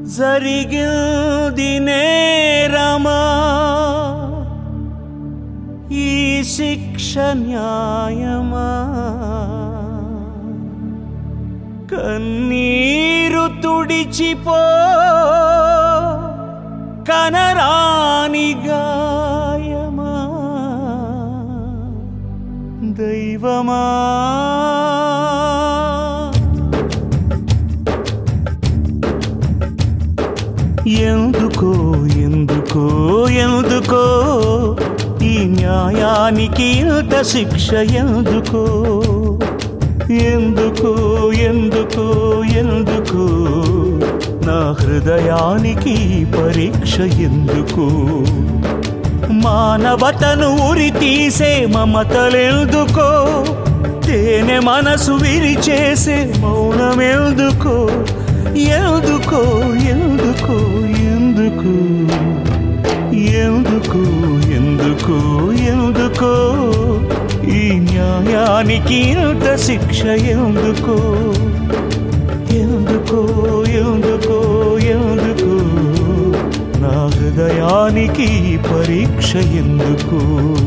జరిగింది నేరమా ఈ శిక్ష న్యాయమా కన్నీరు తుడిచిపో కనరాని గాయమా దైవమా ఎందుకో ఎందుకో ఎందుకో ఈ న్యాయానికి ఇంత శిక్ష ఎందుకో ఎందుకో ఎందుకో ఎందుకు నా హృదయానికి ఈ పరీక్ష ఎందుకు మానవతను ఉరి తీసే మమతలెందుకో తేనె మనసు విరిచేసే మౌనమెందుకో ఎందుకో ఎందుకో ఎందుకు ఎందుకు ఎందుకు ఎందుకో ఈ న్యాయానికి ఇంత శిక్ష ఎందుకో ఎందుకో ఎందుకో ఎందుకు నా హృదయానికి ఈ పరీక్ష ఎందుకు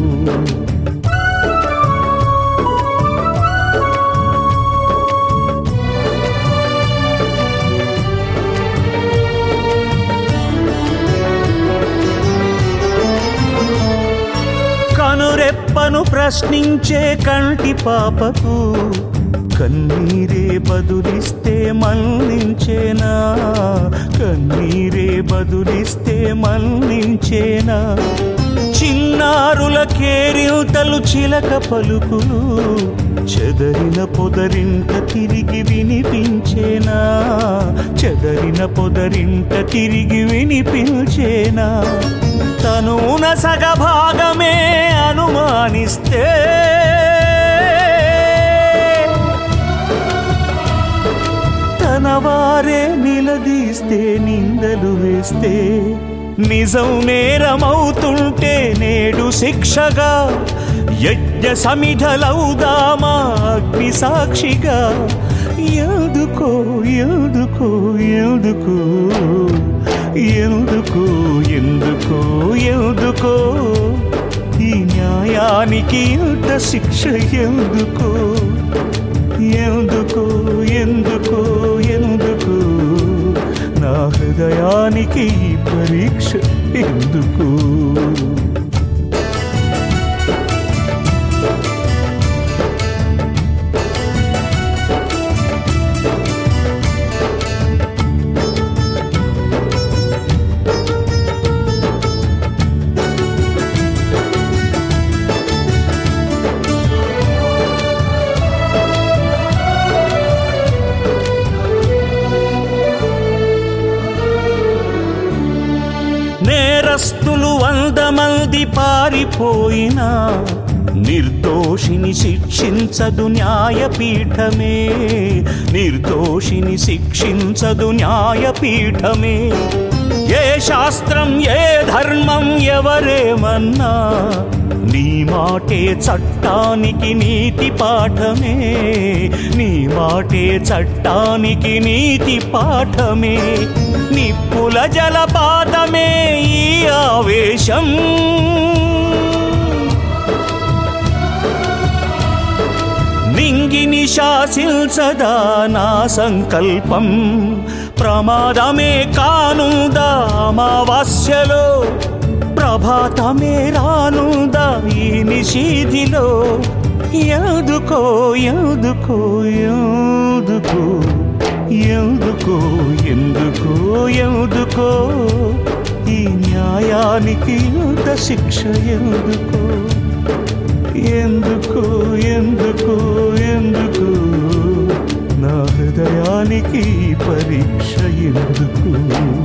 కనురెప్పను ప్రశ్నించే కంటి పాపకు కన్నీరే బదులిస్తే మన్నించేనా కన్నీరే బదులిస్తే మన్నించేనా చిన్నారుల కేరింతలు చిలక పలుకులు చెదరిన పొదరింట తిరిగి వినిపించేనా చెదరిన పొదరింట తిరిగి వినిపించేనా తనూన సగభాగమే అనుమానిస్తే తన వారే నిలదీస్తే నిందలు వేస్తే నిజం నేరమవుతుంటే నేడు శిక్షగా యజ్ఞ సమిధలవుదామా అగ్ని సాక్షిగా ఎందుకో ఎందుకో ఎందుకు ఎందుకు ఎందుకు ఎందుకో ఈ న్యాయానికి ఇంత శిక్ష ఎందుకు ఎందుకు ఎందుకు ఎందుకు నా హృదయానికి ఈ పరీక్ష ఎందుకు నేరస్తులు వంద మంది పారిపోయినా నిర్దోషిని శిక్షించదు న్యాయపీఠమే నిర్దోషిని శిక్షించదు న్యాయపీఠమే ఏ శాస్త్రం ఏ ధర్మం ఎవరేమన్నా నీ మాటే చట్టానికి నీతి పాఠమే నీ మాటే చట్టానికి నీతి పాఠమే నిప్పుల జలపాతమే ఈ ఆవేశం నింగిని శాసించదా నా సంకల్పం ప్రమాదమే కానుందా అమావాస్యలో ప్రభాతమే రానుందా ఈ నిషీధిలో ఎందుకో ఎందుకో ఎందుకో ఎందుకో ఎందుకో ఎందుకో ఈ న్యాయానికి ఇంత శిక్ష ఎందుకో ఎందుకు ఎందుకు ఎందుకు నా హృదయానికి ఈ పరీక్ష ఎందుకు